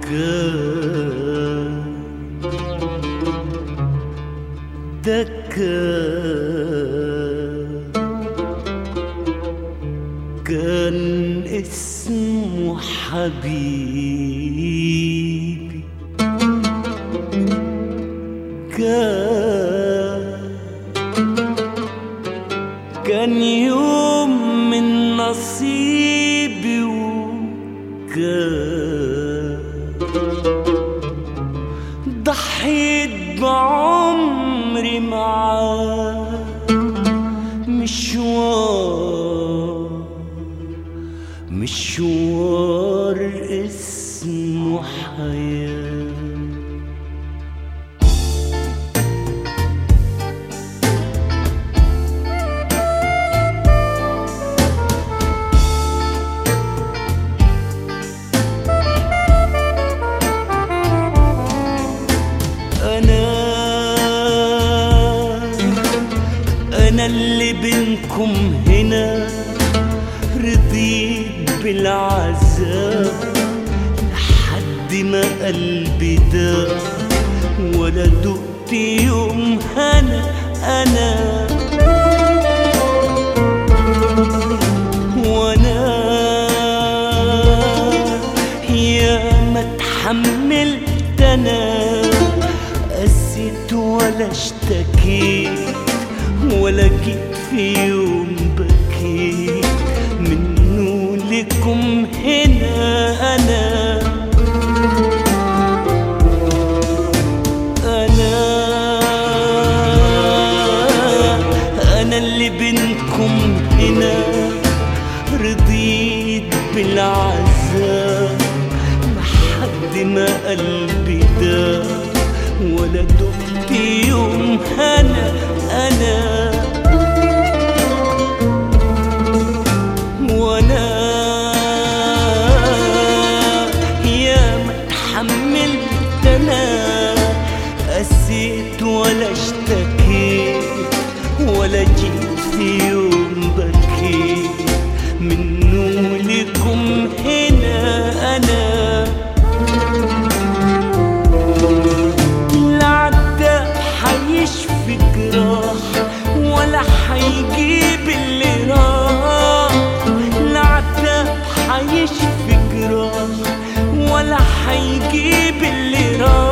كان ده كان كان اسمه حبيبي كان كان يوم من نصيبي وكان ضحيت بعمري معاه مشوار مشوار اسمه حياه أنا أنا اللي بينكم هنا رضيت بالعذاب لحد ما قلبي داق ولا دقت يوم هنا أنا وانا يا ما اتحملت انا قسيت ولا اشتكيت ولا جيت في يوم بكيت منه لكم هنا انا انا انا اللي بينكم هنا رضيت بالعذاب لحد ما قلبي داق ولا دقت يوم هنا انا وانا يا ما اتحملت انا قسيت ولا اشتكيت ولا جيت في يوم بكيت منه لكم هنا انا لا عدى حيشفي جراح ولا حيجيب اللي راح لا عدى حيشفي جراح ولا حيجيب اللي راح